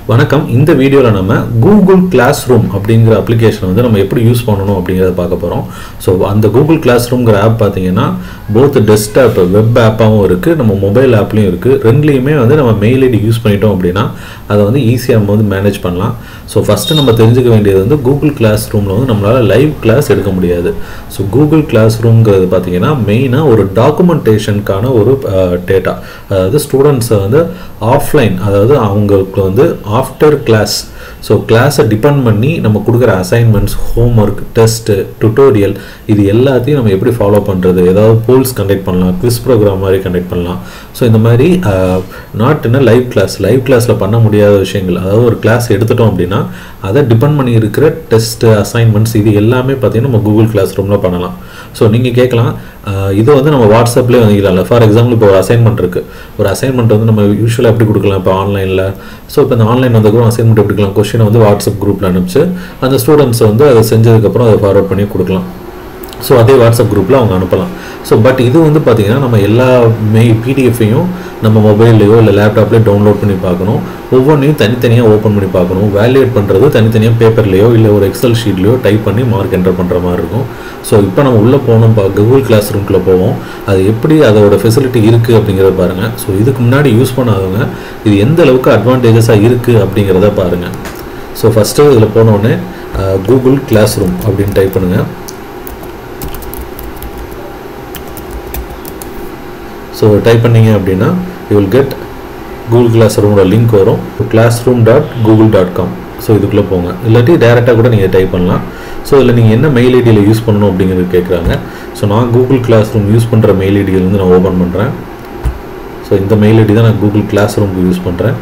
வணக்கம் இந்த வீடியோவில் நம்ம கூகுள் கிளாஸ் ரூம் அப்படிங்கிற அப்ளிகேஷன் வந்து நம்ம எப்படி யூஸ் பண்ணணும் அப்படிங்கிறத பார்க்க போகிறோம் ஸோ அந்த கூகுள் கிளாஸ் ரூம்ங்கிற ஆப் பார்த்தீங்கன்னா போத் டெஸ்க்டாப் வெப் ஆப்பாகவும் இருக்குது நம்ம மொபைல் ஆப்லேயும் இருக்குது ரெண்டுலேயுமே வந்து நம்ம மெயில் ஐடி யூஸ் பண்ணிட்டோம் அப்படின்னா அதை வந்து ஈஸியாக நம்ம வந்து மேனேஜ் பண்ணலாம் ஸோ ஃபஸ்ட்டு நம்ம தெரிஞ்சுக்க வேண்டியது வந்து கூகுள் கிளாஸ் ரூமில் வந்து நம்மளால் லைவ் கிளாஸ் எடுக்க முடியாது ஸோ கூகுள் கிளாஸ் ரூம்ங்கிறது பார்த்தீங்கன்னா மெயினாக ஒரு டாக்குமெண்டேஷனுக்கான ஒரு டேட்டா அதாவது ஸ்டூடெண்ட்ஸை வந்து ஆஃப்லைன் அதாவது அவங்களுக்கு வந்து ஆஃப்டர் கிளாஸ் ஸோ கிளாஸை டிபெண்ட் பண்ணி நம்ம கொடுக்குற அசைன்மெண்ட்ஸ் ஹோம்ஒர்க் டெஸ்ட்டு டுட்டோரியல் இது எல்லாத்தையும் நம்ம எப்படி ஃபாலோ பண்ணுறது ஏதாவது போல்ஸ் கண்டக்ட் பண்ணலாம் குவிஸ் ப்ரோக்ராம் மாதிரி கண்டக்ட் பண்ணலாம் ஸோ இந்த மாதிரி நாட் என்ன லைவ் கிளாஸ் லைவ் கிளாஸில் பண்ண முடியாத விஷயங்கள் அதாவது ஒரு கிளாஸ் எடுத்துட்டோம் அப்படின்னா அதை டிபெண்ட் பண்ணி இருக்கிற டெஸ்ட்டு அசைன்மெண்ட்ஸ் இது எல்லாமே பார்த்தீங்கன்னா நம்ம கூகுள் கிளாஸ் ரூமில் பண்ணலாம் ஸோ நீங்கள் கேட்கலாம் இது வந்து நம்ம வாட்ஸ்அப்லேயே வந்துக்கலாம்ல ஃபார் எக்ஸாம்பிள் இப்போ ஒரு அசைன்மெண்ட் இருக்குது ஒரு அசைன்மெண்ட் வந்து நம்ம யூஸ்வலாக எப்படி கொடுக்கலாம் இப்போ ஆன்லைனில் ஸோ இப்போ இந்த ஆன்லைன் வந்ததுக்கும் அசைன்மெண்ட் எப்படி கொடுக்கலாம் கொஸ்டினை வந்து வாட்ஸ்அப் குரூப்பில் அனுப்பிச்சு அந்த ஸ்டூடெண்ட்ஸ் வந்து அதை செஞ்சதுக்கப்புறம் அதை ஃபார்வர்ட் பண்ணி கொடுக்கலாம் ஸோ அதே வாட்ஸ்அப் குரூப்பில் அவங்க அனுப்பலாம் ஸோ பட் இது வந்து பார்த்திங்கன்னா நம்ம எல்லா மெய் பிடிஎஃப்பையும் நம்ம மொபைல்லையோ இல்லை லேப்டாப்லேயோ டவுன்லோட் பண்ணி பார்க்கணும் ஒவ்வொன்றையும் தனித்தனியாக ஓப்பன் பண்ணி பார்க்கணும் வேல்யூட் பண்ணுறது தனித்தனியாக பேப்பர்லேயோ இல்லை ஒரு எக்ஸல் ஷீட்லேயோ டைப் பண்ணி மார்க் என்டர் பண்ணுற மாதிரி இருக்கும் ஸோ இப்போ நம்ம உள்ளே போனோம் பா கூகுள் கிளாஸ் ரூம்குள்ளே போவோம் அது எப்படி அதோட ஃபெசிலிட்டி இருக்குது அப்படிங்கிறத பாருங்கள் ஸோ இதுக்கு முன்னாடி யூஸ் பண்ணாதவங்க இது எந்த அளவுக்கு அட்வான்டேஜஸாக இருக்குது அப்படிங்கிறத பாருங்கள் ஸோ ஃபஸ்ட்டு இதில் போனோடனே கூகுள் கிளாஸ் ரூம் அப்படின்னு டைப் பண்ணுங்கள் ஸோ டைப் பண்ணிங்க அப்படின்னா யூ வில் கெட் கூகுள் கிளாஸ் ரூமோட லிங்க் வரும் classroom dot Google dot com so இதுக்குள்ளே போங்க இல்லாட்டி டேரெக்டாக கூட நீங்கள் டைப் பண்ணலாம் ஸோ இதில் நீங்கள் என்ன மெயில் ஐடியில் யூஸ் பண்ணணும் அப்படிங்கிறது கேட்குறாங்க ஸோ நான் கூகுள் கிளாஸ் ரூம் யூஸ் பண்ணுற மெயில் ஐடியில் வந்து நான் ஓப்பன் பண்ணுறேன் ஸோ இந்த மெயில் ஐடி தான் நான் கூகுள் கிளாஸ் ரூமுக்கு யூஸ் பண்ணுறேன்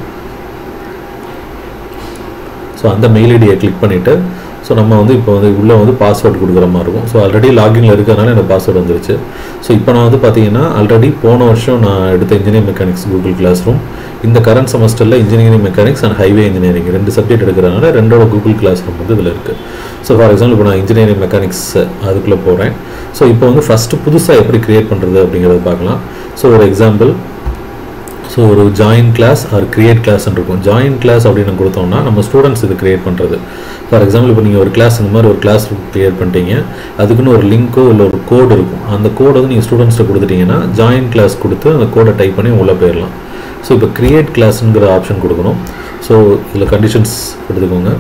ஸோ அந்த மெயில் ஐடியை கிளிக் பண்ணிவிட்டு ஸோ நம்ம வந்து இப்போ வந்து உள்ளே வந்து பாஸ்வேர்டு கொடுக்குற மாதிரி இருக்கும் ஸோ ஆல்ரெடி லாகின்ல இருக்கிறதுனால எனக்கு பாஸ்வேர்டு வந்துருச்சு ஸோ இப்போ நான் வந்து பார்த்தீங்கன்னா ஆல்ரெடி போன வருஷம் நான் எடுத்த engineering mechanics Google classroom இந்த கரண்ட் செமஸ்டரில் engineering mechanics and highway engineering ரெண்டு சப்ஜெக்ட் எடுக்கிறதுனால ரெண்டோட கூகுள் கிளாஸ் ரூம் வந்து இதில் இருக்குது ஸோ ஃபார் எக்ஸாம்பிள் இப்போ நான் இன்ஜினியரிங் மெக்கானிக்ஸ் அதுக்குள்ளே போகிறேன் ஸோ இப்போ வந்து ஃபஸ்ட்டு புதுசாக எப்படி க்ரியேட் பண்ணுறது அப்படிங்கிறத பார்க்கலாம் ஸோ ஒரு எக்ஸாம்பிள் ஸோ ஒரு ஜாயின் கிளாஸ் ஆர் கிரியேட் கிளாஸ்ன்னு இருக்கும் ஜாயின் கிளாஸ் அப்படின்னு கொடுத்தோம்னா நம்ம ஸ்டூடெண்ட்ஸ் இது கிரியேட் பண்ணுறது ஃபார் எக்ஸாம்பிள் இப்போ நீங்கள் ஒரு கிளாஸ் இந்த மாதிரி ஒரு கிளாஸ் கிரியேட் பண்ணிட்டீங்க அதுக்குன்னு ஒரு லிங்க்கோ இல்லை ஒரு கோடு இருக்கும் அந்த கோடு வந்து நீங்கள் ஸ்டூடெண்ட்ஸ்ட்டு கொடுத்துட்டீங்கன்னா ஜாயின் கிளாஸ் கொடுத்து அந்த கோடை டைப் பண்ணி உள்ளே போயிடலாம் ஸோ இப்போ கிரியேட் கிளாஸுங்கிற ஆப்ஷன் கொடுக்கணும் ஸோ இதில் கண்டிஷன்ஸ் எடுத்துக்கோங்க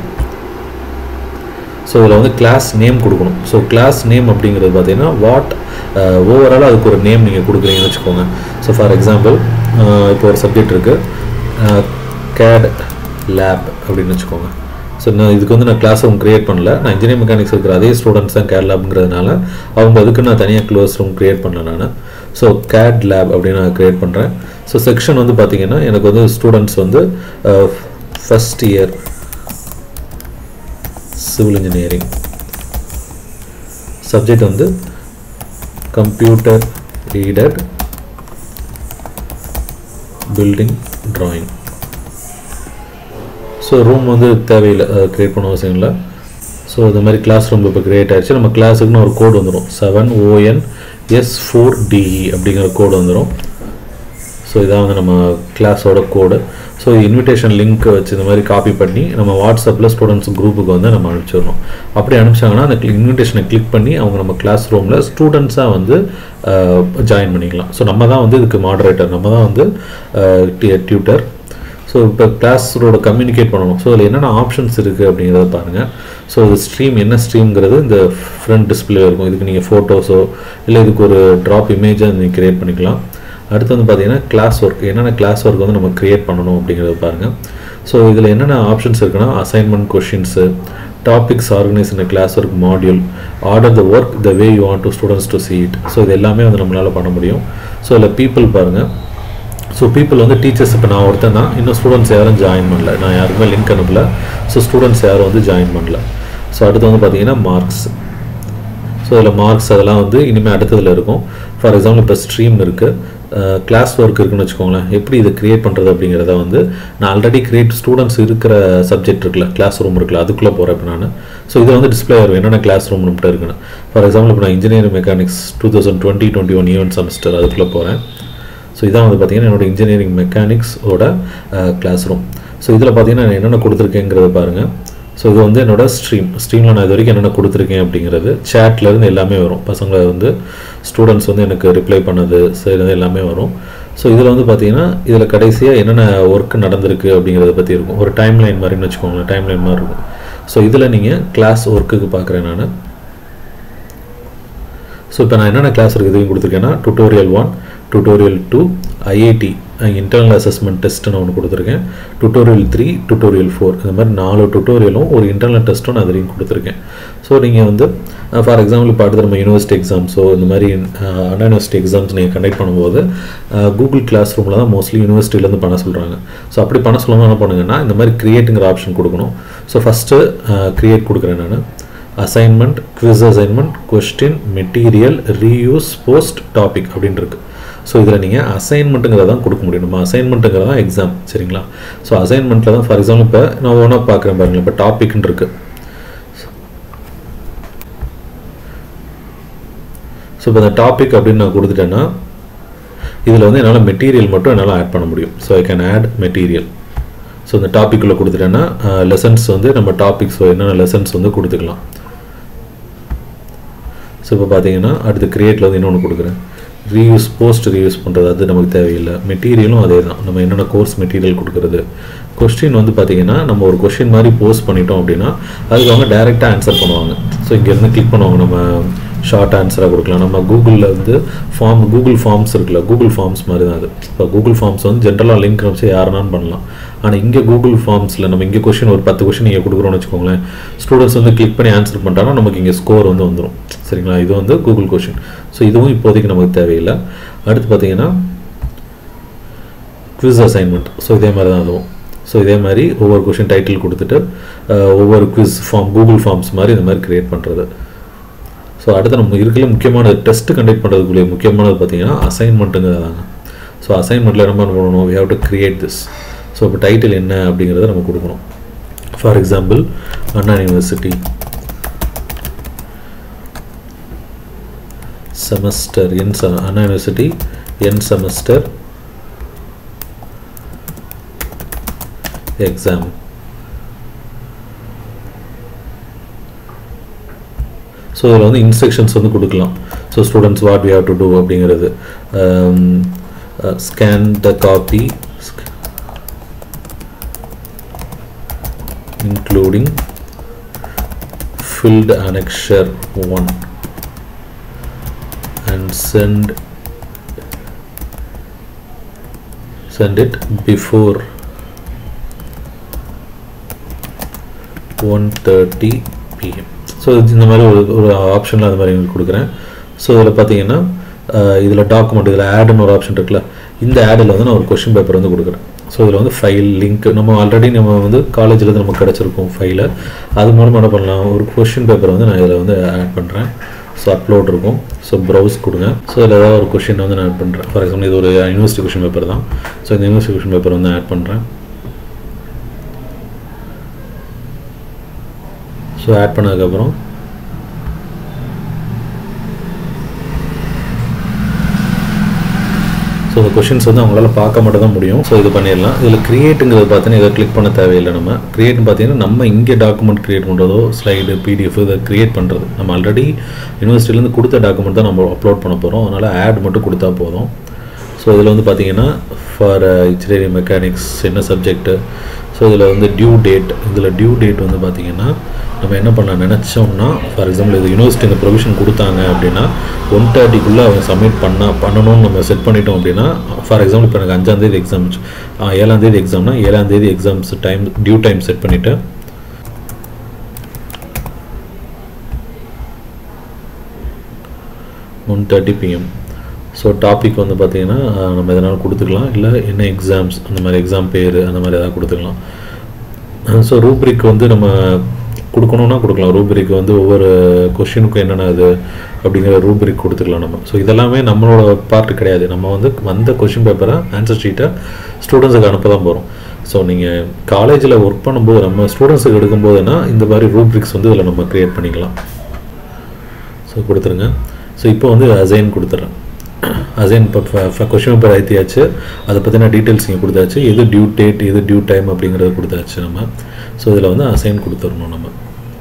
ஸோ இதில் வந்து கிளாஸ் நேம் கொடுக்கணும் ஸோ கிளாஸ் நேம் அப்படிங்கிறது பார்த்தீங்கன்னா வாட் ஓவராலாக அதுக்கு ஒரு நேம் நீங்கள் கொடுக்குறீங்கன்னு வச்சுக்கோங்க ஸோ ஃபார் எக்ஸாம்பிள் இப்போ ஒரு சப்ஜெக்ட் இருக்குது கேட் லேப் அப்படின்னு வச்சுக்கோங்க ஸோ நான் இதுக்கு வந்து நான் கிளாஸ் ரூம் க்ரியேட் பண்ணல நான் இன்ஜினியரிங் மெக்கானிக்ஸ் இருக்கிற அதே ஸ்டூடெண்ட்ஸ் தான் கேட் லேப்ங்கிறதுனால அவங்க அதுக்கு நான் தனியாக க்ளோஸ் ரூம் க்ரியேட் பண்ணல நான் ஸோ கேட் லேப் அப்படின்னு நான் க்ரியேட் பண்ணுறேன் ஸோ செக்ஷன் வந்து பார்த்தீங்கன்னா எனக்கு வந்து ஸ்டூடெண்ட்ஸ் வந்து first year civil engineering subject வந்து computer aided building drawing so room வந்து தேவையில்லை க்ரியேட் பண்ண அவசியம் இல்லை ஸோ இந்த மாதிரி கிளாஸ் ரூம் இப்போ க்ரியேட் ஆகிடுச்சு நம்ம கிளாஸுக்குன்னு ஒரு கோடு வந்துடும் seven O N S four D E அப்படிங்கிற கோடு வந்துடும் ஸோ இதான் வந்து நம்ம கிளாஸோட கோடு ஸோ இன்விடேஷன் லிங்க் வச்சு இந்த மாதிரி காப்பி பண்ணி நம்ம வாட்ஸ்அப்பில் ஸ்டூடெண்ட்ஸ் குரூப்புக்கு வந்து நம்ம அனுப்பிச்சிடணும் அப்படி அனுப்பிச்சாங்கன்னா அந்த இன்விடேஷனை கிளிக் பண்ணி அவங்க நம்ம கிளாஸ் ரூமில் ஸ்டூடெண்ட்ஸாக வந்து ஜாயின் பண்ணிக்கலாம் ஸோ நம்ம தான் வந்து இதுக்கு மாடரேட்டர் நம்ம தான் வந்து டியூட்டர் ஸோ இப்போ கிளாஸோட கம்யூனிகேட் பண்ணணும் ஸோ அதில் என்னென்ன ஆப்ஷன்ஸ் இருக்குது அப்படிங்கிறத பாருங்கள் ஸோ இது ஸ்ட்ரீம் என்ன ஸ்ட்ரீம்ங்கிறது இந்த ஃப்ரண்ட் டிஸ்பிளே இருக்கும் இதுக்கு நீங்கள் ஃபோட்டோஸோ இல்லை இதுக்கு ஒரு ட்ராப் இமேஜாக நீங்கள் க்ரியேட் பண்ணிக்கலாம் அடுத்து வந்து பார்த்தீங்கன்னா கிளாஸ் ஒர்க் என்னென்ன கிளாஸ் ஒர்க் வந்து நம்ம க்ரியேட் பண்ணணும் அப்படிங்கிறத பாருங்கள் ஸோ இதில் என்னென்ன ஆப்ஷன்ஸ் இருக்குன்னா அசைன்மெண்ட் கொஷின்ஸு டாபிக்ஸ் ஆர்கனைஸ் இந்த classwork module order the work the way you want to students to see it so இது எல்லாமே வந்து நம்மளால் பண்ண முடியும் ஸோ இதில் பீப்புள் பாருங்கள் ஸோ பீப்புள் வந்து டீச்சர்ஸ் இப்போ நான் ஒருத்தன் தான் இன்னும் ஸ்டூடெண்ட்ஸ் யாரும் ஜாயின் பண்ணல நான் யாருக்குமே லிங்க் அனுப்பல ஸோ ஸ்டூடெண்ட்ஸ் யாரும் வந்து ஜாயின் பண்ணல ஸோ அடுத்து வந்து பார்த்தீங்கன்னா மார்க்ஸ் ஸோ இதில் மார்க்ஸ் அதெல்லாம் வந்து இனிமேல் அடுத்ததில் இருக்கும் ஃபார் எக்ஸாம்பிள் இப்போ ஸ்ட்ரீம் இருக்குது கிளாஸ் ஒர்க் இருக்குன்னு வச்சுக்கோங்களேன் எப்படி இதை க்ரியேட் பண்ணுறது அப்படிங்கிறத வந்து நான் ஆல்ரெடி கிரியேட் ஸ்டூடெண்ட்ஸ் இருக்கிற சப்ஜெக்ட் இருக்குல்ல கிளாஸ் ரூம் இருக்குல்ல அதுக்குள்ளே போகிறேன் இப்போ நான் ஸோ இதில் வந்து டிஸ்பிளே வரும் என்னென்ன கிளாஸ் ரூம் மட்டும் இருக்குன்னு ஃபார் எக்ஸாம்பிள் இப்போ நான் engineering mechanics two thousand twenty twenty one even semester அதுக்குள்ளே போகிறேன் ஸோ இதான் வந்து பார்த்தீங்கன்னா என்னோட இன்ஜினியரிங் மெக்கானிக்ஸோட கிளாஸ் ரூம் ஸோ இதில் பார்த்தீங்கன்னா நான் என்னென்ன கொடுத்துருக்கேங்கிறத பாருங்கள் ஸோ இது வந்து என்னோட ஸ்ட்ரீம் ஸ்ட்ரீமில் நான் இது வரைக்கும் என்னென்ன கொடுத்துருக்கேன் அப்படிங்கிறது chatலேருந்து எல்லாமே வரும் பசங்களை வந்து ஸ்டூடெண்ட்ஸ் வந்து எனக்கு ரிப்ளை பண்ணது ஸோ இது வந்து எல்லாமே வரும் ஸோ இதில் வந்து பார்த்தீங்கன்னா இதில் கடைசியாக என்னென்ன ஒர்க் நடந்திருக்கு அப்படிங்கிறத பற்றி இருக்கும் ஒரு டைம் லைன் மாதிரின்னு வச்சுக்கோங்களேன் டைம் லைன் மாதிரி இருக்கும் ஸோ இதில் நீங்கள் கிளாஸ் ஒர்க்குக்கு பார்க்குறேன் நான் ஸோ இப்போ நான் என்னென்ன கிளாஸ் இருக்குது இதையும் கொடுத்துருக்கேன்னா tutorial one tutorial two IIT internal assessment test நான் ஒன்று கொடுத்துருக்கேன் டுட்டோரியல் த்ரீ டுட்டோரியல் ஃபோர் இந்த மாதிரி நாலு டுட்டோரியலும் ஒரு இன்டர்னல் டெஸ்ட்டும் நான் அதுலேயும் கொடுத்துருக்கேன் ஸோ நீங்கள் வந்து ஃபார் எக்ஸாம்பிள் இப்போ அடுத்து நம்ம யூனிவர்சிட்டி எக்ஸாம்ஸோ இந்த மாதிரி அண்ணா யூனிவர்சிட்டி எக்ஸாம்ஸ் நீங்கள் கண்டக்ட் பண்ணும்போது கூகுள் கிளாஸ் ரூமில் தான் மோஸ்ட்லி யூனிவர்சிட்டிலேருந்து பண்ண சொல்கிறாங்க ஸோ அப்படி பண்ண சொல்லாமல் என்ன பண்ணுங்கன்னா இந்த மாதிரி கிரியேட்டுங்கிற ஆப்ஷன் கொடுக்கணும் ஸோ ஃபஸ்ட்டு கிரியேட் கொடுக்குறேன் நான் assignment quiz assignment question material reuse post topic அப்படின்னு இருக்கு ஸோ இதில் நீங்கள் அசைன்மெண்ட்டுங்கிறத தான் கொடுக்க முடியும் நம்ம அசைன்மெண்ட்டுங்கிறது தான் எக்ஸாம் சரிங்களா ஸோ அசைன்மெண்ட்டில் தான் ஃபார் எக்ஸாம்பிள் இப்போ நான் ஒன்றா பார்க்குறேன் பாருங்களேன் இப்போ டாபிக்னு இருக்கு ஸோ இப்போ இந்த டாபிக் அப்படின்னு நான் கொடுத்துட்டேன்னா இதில் வந்து என்னால் மெட்டீரியல் மட்டும் என்னால் ஆட் பண்ண முடியும் so I can add material so இந்த டாப்பிக்குள்ளே கொடுத்துட்டேன்னா லெசன்ஸ் வந்து நம்ம டாபிக்ஸ் என்னென்ன லெசன்ஸ் வந்து கொடுத்துக்கலாம் ஸோ இப்போ பார்த்தீங்கன்னா அடுத்து கிரியேட்டில் வந்து இன்னொன்று கொடுக்குறேன் ரீயூஸ் போஸ்ட் ரீயூஸ் பண்ணுறது அது நமக்கு தேவையில்லை மெட்டீரியலும் அதே தான் நம்ம என்னென்ன கோர்ஸ் மெட்டீரியல் கொடுக்குறது கொஸ்டின் வந்து பார்த்தீங்கன்னா நம்ம ஒரு கொஸ்டின் மாதிரி போஸ்ட் பண்ணிட்டோம் அப்படின்னா அதுக்கு அவங்க டைரெக்டாக ஆன்சர் பண்ணுவாங்க ஸோ இங்கேருந்து கிளிக் பண்ணுவாங்க நம்ம ஷார்ட் ஆன்சராக கொடுக்கலாம் நம்ம கூகுளில் வந்து ஃபார்ம் கூகுள் ஃபார்ம்ஸ் இருக்குல்ல கூகுள் ஃபார்ம்ஸ் மாதிரி தான் அது இப்போ கூகுள் ஃபார்ம்ஸ் வந்து ஜென்ரலாக லிங்க் வச்சு யாருனாலும் பண்ணலாம் ஆனால் இங்கே கூகுள் ஃபார்ம்ஸில் நம்ம இங்கே கொஷின் ஒரு பத்து கொஷின் நீங்கள் கொடுக்குறோம்னு வச்சுக்கோங்களேன் ஸ்டூடெண்ட்ஸ் வந்து கிளிக் பண்ணி ஆன்சர் பண்ணிட்டாங்கன்னா நமக்கு இங்கே ஸ்கோர் வந்து வந்துடும் சரிங்களா இது வந்து கூகுள் கொஷின் ஸோ இதுவும் இப்போதைக்கு நமக்கு தேவையில்லை அடுத்து பார்த்தீங்கன்னா குவிஸ் அசைன்மெண்ட் ஸோ இதே மாதிரி தான் அதுவும் ஸோ இதே மாதிரி ஒவ்வொரு கொஷின் டைட்டில் கொடுத்துட்டு அஹ், ஒவ்வொரு குவிஸ் ஃபார்ம் கூகுள் ஃபார்ம்ஸ் மாதிரி இந்த மாதிரி கிரியேட் பண்ணுறது ஸோ அடுத்து நம்ம இருக்கிற முக்கியமான டெஸ்ட் கண்டக்ட் பண்ணுறதுக்குள்ளே முக்கியமானது பார்த்தீங்கன்னா அசைன்மெண்ட்டுங்கிறது தாங்க ஸோ அசைன்மெண்ட்டில் என்ன பண்ணணும் we have to create this so இப்போ டைட்டில் என்ன அப்படிங்கிறத நம்ம கொடுக்கணும் for example Anna university semester end ச Anna university end semester exam so இதில் வந்து இன்ஸ்ட்ரக்ஷன்ஸ் வந்து கொடுக்கலாம் so students what we have to do அப்படிங்கிறது scan the copy including filled annexure 1 and send send it before 1:30 pm so இந்த மாதிரி ஒரு ஒரு ஆப்ஷனில் அது மாதிரி உங்களுக்கு கொடுக்குறேன் ஸோ இதில் பார்த்தீங்கன்னா இதில் டாக்குமெண்ட் இதில் ஆடுன்னு ஒரு ஆப்ஷன் இருக்குல்ல இந்த ஆடில் வந்து நான் ஒரு கொஷின் பேப்பர் வந்து கொடுக்குறேன் ஸோ இதில் வந்து ஃபைல் லிங்க் நம்ம ஆல்ரெடி நம்ம வந்து காலேஜில் இருந்து நமக்கு கிடச்சிருக்கோம் ஃபைலை அது மூலமாக என்ன பண்ணலாம் ஒரு கொஷின் பேப்பர் வந்து நான் இதில் வந்து ஆட் பண்ணுறேன் ஸோ அப்லோட் இருக்கும் ஸோ ப்ரௌஸ் கொடுங்க ஸோ இதில் ஏதாவது ஒரு கொஷின் வந்து நான் ஆட் பண்ணுறேன் ஃபார் எக்ஸாம்பிள் இது ஒரு யூனிவர்சிட்டி கொஷின் பேப்பர் தான் ஸோ இந்த யூனிவர்சிட்டி கொஷின் பேப்பர் வந்து ஆட் பண்ணுறேன் ஸோ ஆட் பண்ணதுக்கப்புறம் ஸோ இந்த கொஷின்ஸ் வந்து அவங்களால பார்க்க மட்டும் தான் முடியும் ஸோ இது பண்ணிடலாம் இதில் கிரியேட்டுங்கிறது பார்த்தீங்கன்னா இதை கிளிக் பண்ண தேவையில்லை நம்ம கிரியேட்னு பார்த்தீங்கன்னா நம்ம இங்கே டாக்குமெண்ட் கிரியேட் பண்ணுறதோ ஸ்லைடு பிடிஎஃப் இதை கிரியேட் பண்ணுறது நம்ம ஆல்ரெடி யூனிவர்சிட்டிலேருந்து கொடுத்த டாக்குமெண்ட் தான் நம்ம அப்லோட் பண்ண போகிறோம் அதனால் ஆட் மட்டும் கொடுத்தா போதும் ஸோ இதில் வந்து பார்த்தீங்கன்னா ஃபார் இன்ஜினியரிங் மெக்கானிக்ஸ் என்ன சப்ஜெக்ட்டு ஸோ இதில் வந்து டியூ டேட் இதில் டியூ டேட் வந்து பார்த்தீங்கன்னா நம்ம என்ன பண்ண நினச்சோம்னா ஃபார் எக்ஸாம்பிள் இது யூனிவர்சிட்டி இந்த ப்ரொவிஷன் கொடுத்தாங்க அப்படின்னா ஒன் தேர்ட்டிக்குள்ளே அவங்க சப்மிட் பண்ண பண்ணணும்னு நம்ம செட் பண்ணிட்டோம் அப்படின்னா ஃபார் எக்ஸாம்பிள் இப்போ எனக்கு அஞ்சாந்தேதி எக்ஸாம் ஏழாந்தேதி எக்ஸாம்னா ஏழாந்தேதி exams time due time set பண்ணிவிட்டு one thirty PM so topic வந்து பார்த்தீங்கன்னா அஹ், நம்ம எதனாலும் கொடுத்துக்கலாம் இல்லை என்ன எக்ஸாம்ஸ் அந்த மாதிரி எக்ஸாம் பேர் அந்த மாதிரி ஏதாவது கொடுத்துக்கலாம் ஸோ ரூப்ரிக் வந்து நம்ம கொடுக்கணும்னா கொடுக்கலாம் ரூப்ரிக் வந்து ஒவ்வொரு கொஷினுக்கும் என்னென்ன இது அப்படிங்கிற ரூப்ரிக் கொடுத்துக்கலாம் நம்ம ஸோ இதெல்லாமே நம்மளோட பார்ட் கிடையாது நம்ம வந்து வந்த கொஷின் பேப்பரை ஆன்சர் ஷீட்டை ஸ்டூடெண்ட்ஸுக்கு அனுப்ப தான் போகிறோம் ஸோ நீங்கள் காலேஜில் ஒர்க் பண்ணும்போது நம்ம ஸ்டூடெண்ட்ஸுக்கு எடுக்கும்போதுனா இந்த மாதிரி ரூப்ரிக்ஸ் வந்து இதில் நம்ம க்ரியேட் பண்ணிக்கலாம் ஸோ கொடுத்துருங்க ஸோ இப்போ வந்து அசைன் கொடுத்துட்றேன் அசைன் இப்போ கொஷின் பேப்பர் ஏற்றியாச்சு அதை பற்றின டீட்டெயில்ஸ் இங்கே கொடுத்தாச்சு எது டியூ டேட் எது டியூ டைம் அப்படிங்கிறத கொடுத்தாச்சு நம்ம ஸோ இதில் வந்து அசைன் கொடுத்துடணும் நம்ம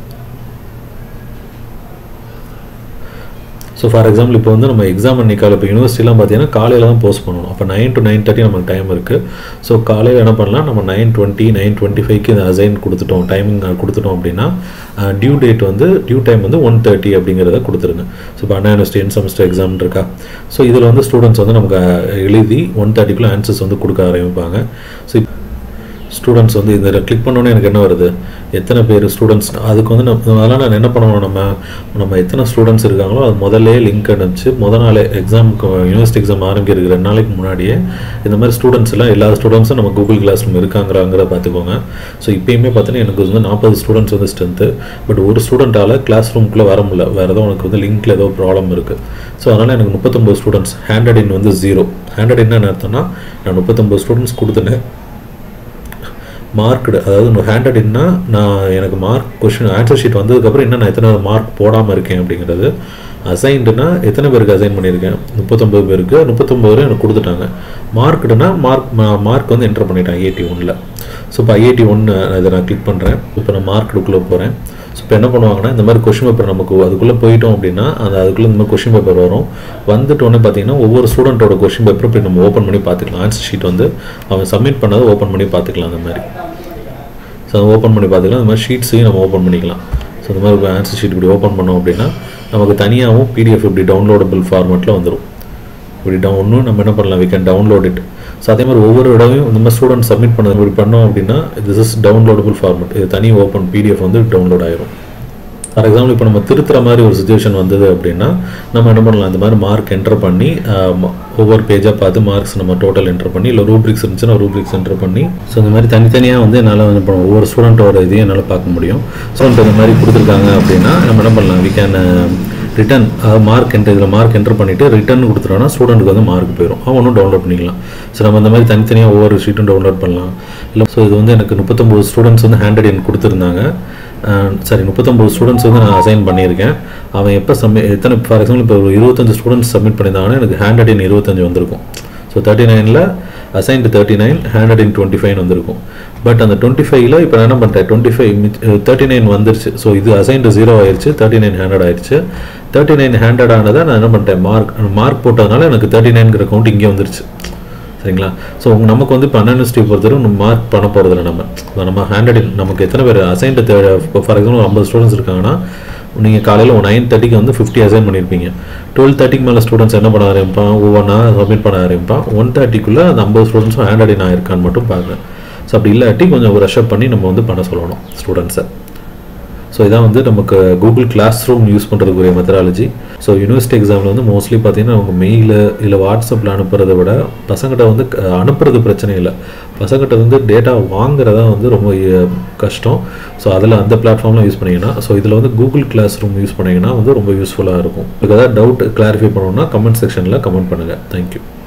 ஸோ ஃபார் எக்ஸாம்பிள் இப்போ வந்து நம்ம எக்ஸாம் அன்னைக்கால இப்போ யூனிவர்சிட்டிலாம் பார்த்தீங்கன்னா காலையில் தான் போஸ்ட் பண்ணணும் அப்போ நைன் டு நைன் தேர்ட்டி நமக்கு டைம் இருக்குது ஸோ காலையில் என்ன பண்ணலாம் நம்ம நைன் டுவெண்ட்டி நைன் டுவெண்ட்டி ஃபைவ்க்கு இந்த அசைன் கொடுத்துட்டோம் டைமிங் கொடுத்துட்டோம் அப்படின்னா டியூ டேட் வந்து டியூ டைம் வந்து ஒன் தேர்ட்டி அப்படிங்கிறத கொடுத்துருங்க ஸோ இப்போ Anna university end semester exam இருக்கா ஸோ இதில் வந்து ஸ்டூடெண்ட்ஸ் வந்து நமக்கு எழுதி ஒன் தேர்ட்டிக்குள்ளே ஆன்சர்ஸ் வந்து கொடுக்க ஆரம்பிப்பாங்க ஸோ ஸ்டூடெண்ட்ஸ் வந்து இதில் கிளிக் பண்ணோன்னே எனக்கு என்ன வருது எத்தனை பேர் ஸ்டூடெண்ட்ஸ் அதுக்கு வந்து நம்ம அதெல்லாம் நான் என்ன பண்ணணும் நம்ம நம்ம எத்தனை ஸ்டூடெண்ட்ஸ் இருக்காங்களோ அது முதல்ல லிங்க் அனுப்பிச்சு முத நாளே எக்ஸாமுக்கு யூனிவர்சிட்டி எக்ஸாம் ஆரம்பிக்கிறதுக்கு ரெண்டு நாளைக்கு முன்னாடியே இந்த மாதிரி ஸ்டூடெண்ட்ஸ் எல்லாம் எல்லா ஸ்டூடெண்ட்ஸும் நம்ம கூகுள் கிளாஸ் ரூம் இருக்காங்கிறாங்கிறத பார்த்துக்கோங்க ஸோ இப்போயுமே பார்த்தீங்கன்னா எனக்கு வந்து நாற்பது ஸ்டூடெண்ட்ஸ் வந்து ஸ்ட்ரென்த்து பட் ஒரு ஸ்டூடெண்ட்டால் கிளாஸ் ரூம்குள்ளே வர முடியல வேறு ஏதோ உனக்கு வந்து லிங்க்கில் ஏதோ ப்ராப்ளம் இருக்குது ஸோ அதனால் எனக்கு முப்பத்தொம்பது ஸ்டூடெண்ட்ஸ் ஹேண்டட் இன் வந்து ஜீரோ ஹேண்டட் இன் என்ன அர்த்தம்னா நான் முப்பத்தொம்பது ஸ்டூடெண்ட்ஸ் கொடுத்துட்டேன் மார்க்டு அதாவது ஹேண்டட் இன்னா நான் எனக்கு மார்க் கொஷின் ஆன்சர் ஷீட் வந்ததுக்கப்புறம் இன்னும் நான் எத்தனை மார்க் போடாமல் இருக்கேன் அப்படிங்கிறது அசைன்டுனா எத்தனை பேருக்கு அசைன் பண்ணியிருக்கேன் முப்பத்தொம்பது பேருக்கு முப்பத்தொம்பது பேர் எனக்கு கொடுத்துட்டாங்க மார்க்டுனா மார்க் மார்க் வந்து என்டர் பண்ணிட்டேன் ஐஐடி ஒன்னில் ஸோ இப்போ ஐஐடி ஒன்று இதை நான் கிளிக் பண்ணுறேன் இப்போ நான் மார்க்குள்ளே போகிறேன் ஸோ இப்போ என்ன பண்ணுவாங்கன்னா இந்த மாதிரி கொஷின் பேப்பர் நமக்கு அதுக்குள்ளே போயிட்டோம் அப்படின்னா அந்த அதுக்குள்ளே இந்த மாதிரி கொஷின் பேப்பர் வரும் வந்துட்டோன்னே பார்த்தீங்கன்னா ஒவ்வொரு ஸ்டூடெண்ட்டோட கொஷின் பேப்பர் இப்படி நம்ம ஓப்பன் பண்ணி பார்த்துக்கலாம் ஆன்சர் ஷீட் வந்து அவன் சப்மிட் பண்ணதை ஓப்பன் பண்ணி பார்த்துக்கலாம் அந்த மாதிரி ஸோ அதை ஓப்பன் பண்ணி பார்த்துக்கலாம் இந்த மாதிரி ஷீட்ஸையும் நம்ம ஓப்பன் பண்ணிக்கலாம் ஸோ இந்த மாதிரி ஆன்சர் ஷீட் இப்படி ஓப்பன் பண்ணோம் அப்படின்னா நமக்கு தனியாகவும் பிடிஎஃப் இப்படி டவுன்லோடபிள் ஃபார்மெட்டில் வந்துடும் இப்படி டவுனும் நம்ம என்ன பண்ணலாம் we can download it so அதே மாதிரி ஒவ்வொரு இடமும் இந்த மாதிரி ஸ்டூடெண்ட் சப்மிட் பண்ணது இப்படி பண்ணோம் அப்படின்னா திஸ் இஸ் டவுன்லோடபிள் ஃபார்மெட் இது தனி ஓப்பன் பிடிஎஃப் வந்து டவுன்லோட் ஆயிரும் ஃபார் எக்ஸாம்பிள் இப்போ நம்ம திருத்துற மாதிரி ஒரு சுச்சுவேஷன் வந்தது அப்படின்னா நம்ம என்ன பண்ணலாம் இந்த மாதிரி மார்க் என்டர் பண்ணி ஒவ்வொரு பேஜாக பார்த்து மார்க்ஸ் நம்ம டோட்டல் என்டர் பண்ணி இல்லை ரூப்ரிக்ஸ் இருந்துச்சுன்னா ரூப்ரிக்ஸ் என்டர் பண்ணி ஸோ இந்த மாதிரி தனித்தனியாக வந்து என்னால் வந்து இப்போ ஒவ்வொரு ஸ்டூடெண்ட்டோட இதையும் என்னால் பார்க்க முடியும் ஸ்டூடெண்ட் இந்த மாதிரி கொடுத்துருக்காங்க அப்படின்னா நம்ம என்ன பண்ணலாம் we can return mark entry இதில் மார்க் என்டர் பண்ணிவிட்டு ரிட்டன் கொடுத்துட்டோம்னா ஸ்டூடெண்ட்டுக்கு வந்து மார்க் போயிடும் அவன் ஒன்றும் டவுன்லோட் பண்ணிக்கலாம் ஸோ நம்ம இந்த மாதிரி தனித்தனியாக ஒவ்வொரு ஷீட்டும் டவுன்லோட் பண்ணலாம் இல்லை ஸோ இது வந்து எனக்கு முப்பத்தொம்போது ஸ்டூடெண்ட்ஸ் வந்து ஹேண்டட் என் கொடுத்துருந்தாங்க சரி முப்பத்தொம்பது ஸ்டூடெண்ட்ஸ் வந்து நான் அசைன் பண்ணியிருக்கேன் அவன் எப்போ சப்மிட் எத்தனை ஃபார் எக்ஸாம்பிள் இப்போ ஒரு இருபத்தஞ்சு ஸ்டூடெண்ட்ஸ் சப்மிட் பண்ணியிருந்தாங்கன்னா எனக்கு ஹேண்டட் இன் இருபத்தஞ்சு வந்திருக்கும் ஸோ தேர்ட்டி நைனில் assigned thirty nine handed in twenty five வந்திருக்கும் பட் அந்த டுவெண்ட்டி ஃபைவ்ல இப்போ நான் என்ன பண்ணுறேன் டுவெண்ட்டி ஃபைவ் தேர்ட்டி நைன் வந்துருச்சு ஸோ இது அசைன்டு ஜீரோ ஆயிடுச்சு தேர்ட்டி நைன் ஹேண்டட் ஆயிடுச்சு தேர்ட்டி நைன் ஹேண்டட் ஆனதை நான் என்ன பண்ணிட்டேன் மார்க் மார்க் போட்டதுனால எனக்கு தேர்ட்டி நைன்கிற கவுண்ட் இங்கே வந்துருச்சு சரிங்களா ஸோ நமக்கு வந்து இப்போ அண்ணா யூனிவர்சிட்டி பொறுத்தவரை நம்ம மார்க் பண்ண போகிறதில்ல நம்ம இப்போ நம்ம ஹேண்டட் நமக்கு எத்தனை பேர் அசைன்டு இப்போ ஃபார் எக்ஸாம்பிள் ஐம்பது ஸ்டூடெண்ட்ஸ் இருக்காங்கன்னா நீங்கள் காலையில் ஒரு நைன் தேர்ட்டிக்கு வந்து ஃபிஃப்டி அசைன் பண்ணியிருப்பீங்க டுவெல் தேர்ட்டிக்கு மேலே ஸ்டூடெண்ட்ஸ் என்ன பண்ண ஆரம்பிப்பான் ஒவ்வொன்றா சப்மிட் பண்ண ஆரம்பிப்பான் ஒன் தேர்ட்டிக்குள்ளே அந்த ஐம்பது ஸ்டூடெண்ட்ஸும் ஹேண்டட் இன் ஆயிருக்கான்னு மட்டும் பார்க்குறேன் ஸோ அப்படி இல்லாட்டி கொஞ்சம் ரஷ்அப் பண்ணி நம்ம வந்து பண்ண சொல்லணும் ஸ்டூடெண்ட்ஸை ஸோ இதான் வந்து நமக்கு கூகுள் கிளாஸ் ரூம் யூஸ் பண்ணுறதுக்குரிய மெத்தடாலஜி ஸோ யூனிவர்சிட்டி எக்ஸாமில் வந்து மோஸ்ட்லி பார்த்தீங்கன்னா அவங்க மெயிலு இல்லை வாட்ஸ்அப்பில் அனுப்புறதை விட பசங்கிட்ட வந்து அனுப்புறது பிரச்சனை இல்லை பசங்கிட்ட வந்து டேட்டா வாங்குறதா வந்து ரொம்ப கஷ்டம் ஸோ அதில் அந்த பிளாட்ஃபார்ம்லாம் யூஸ் பண்ணிங்கன்னா ஸோ இதில் வந்து கூகுள் கிளாஸ் ரூம் யூஸ் பண்ணிங்கன்னா வந்து ரொம்ப யூஸ்ஃபுல்லாக இருக்கும் இதுக்கு ஏதாவது டவுட் கிளாரிஃபை பண்ணணும்னா கமெண்ட் செக்ஷனில் கமெண்ட் பண்ணுங்கள் தேங்க்யூ